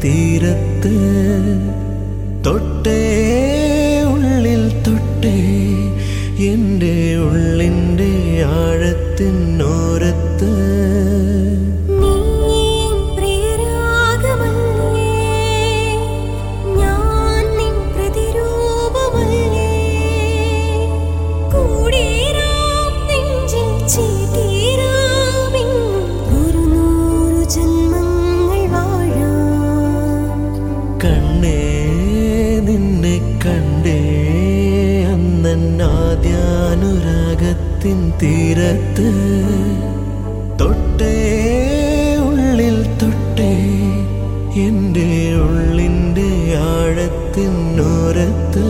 തീരത്ത് തൊട്ടേ ഉള്ളിൽ തൊട്ടേ എൻ്റെ ഉള്ളിൻ്റെ ആഴത്തിനോരത്ത് നീ പ്രിയരാഗമല്ലേ ഞാൻ നിൻ പ്രതിരൂപമല്ലേ കൂടേറാം നെഞ്ചിൽ ചേതേറാം ഒരു നൂറു ജന്മങ്ങൾ വാഴാം കണ്ണേ നിന്നെ കണ്ടേ അന്നാദ്യാനുരാഗത്തിൻ തീരത്ത് തൊട്ടേ ഉള്ളിൽ തൊട്ടേ എൻ്റെ ഉള്ളിൻ്റെ ആഴത്തിനോരത്ത്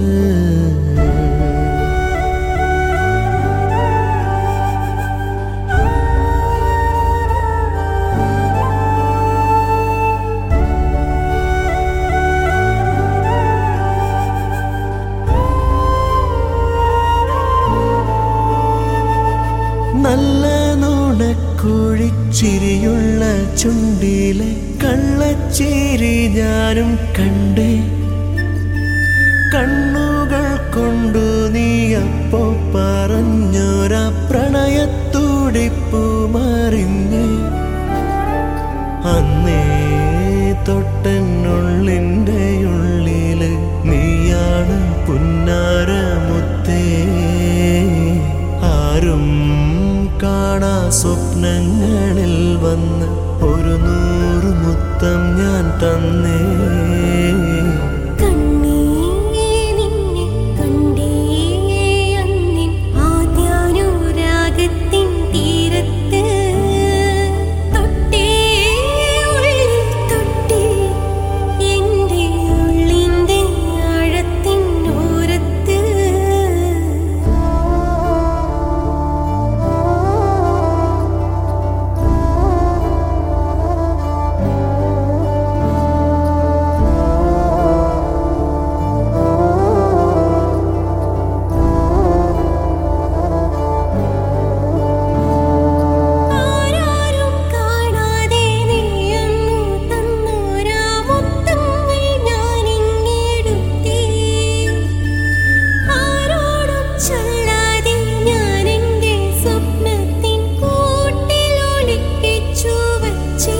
നല്ല നുണക്കുഴിച്ചിരിയുള്ള ചുണ്ടിലെ കള്ളച്ചിരി ഞാനും കണ്ടേ കണ്ണുകൾ കൊണ്ടു നീ അപ്പോ പറഞ്ഞൊരാ പ്രണയത്തുടിപ്പു മറിഞ്ഞേ അന്നേ തൊട്ടെന്നുള്ളിൻ്റെ ഉള്ളില് നീയാണ് പുന്നാരമുത്തേ ആരും കാണാ സ്വപ്നങ്ങളിൽ വന്ന് ഒരു നൂറ് മുത്തം ഞാൻ തന്നേ കണ്ണേ നിന്നെ കണ്ടേ അന്നിൻ ആദ്യാനുരാഗത്തിൻ തീരത്ത് തൊട്ടേ ഉള്ളിൽ തൊട്ടേ എൻ്റെ ഉള്ളിൻ്റെ ആഴത്തിൻ ഓരത്ത് ആരാരും കാണാതെ നീയൊന്നു തന്നോരാ മുത്തങ്ങൾ ഞാനിങ്ങെടുത്തേ ആരോടും ചൊല്ലാതെ ഞാൻ എൻ്റെ സ്വപ്നത്തിൻ കൂട്ടിൽ ഒളിപ്പിച്ചു വച്ചേ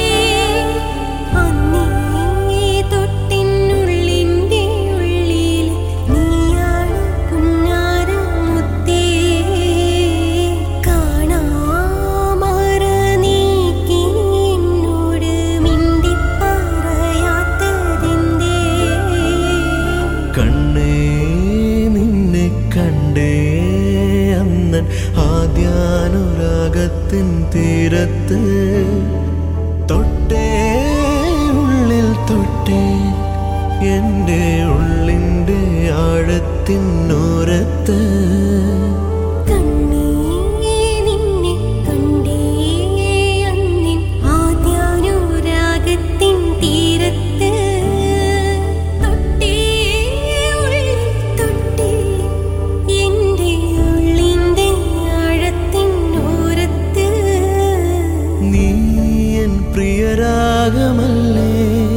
അന്നേ തൊട്ടിനുള്ളിൻ്റെ ഉള്ളിൽ നീയാണ് പുന്നാരമുത്തേ കാണാമറ നീക്കി എന്നോട് മിണ്ടിപ്പറയാത്തതെന്തേ കണ്ണേ നിന്നെ കണ്ടേ അന്നൻ ആദ്യാനുരാഗത്തിൻ തീരത്ത് തൊട്ടേ ഉള്ളിൽ തൊട്ടേ എൻ്റെ ഉള്ളിൻ്റെ ആഴത്തിനോരത്ത് കണ്ണേ നിന്നെ കണ്ടേ അന്നിൻ ആദ്യാനുരാഗത്തിൻ തീരത്ത് തൊട്ടേ ഉള്ളിൽ തൊട്ടേ എൻ്റെ ഉള്ളിൻ്റെ ആഴത്തിൻ ഓരത്ത് നീ എൻ പ്രിയരാഗമല്ലേ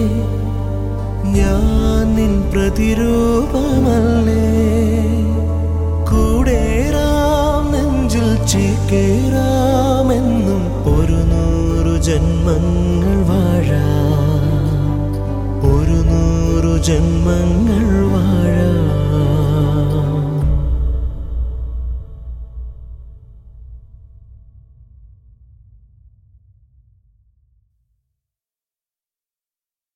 ഞാൻ നിൻ പ്രതിരൂപമല്ലേ കൂടേറാം നെഞ്ചിൽ ചേക്കേറാമെന്നും ഒരു നൂറു ജന്മങ്ങൾ വാഴാം ഒരു നൂറു ജന്മങ്ങൾ വാഴാം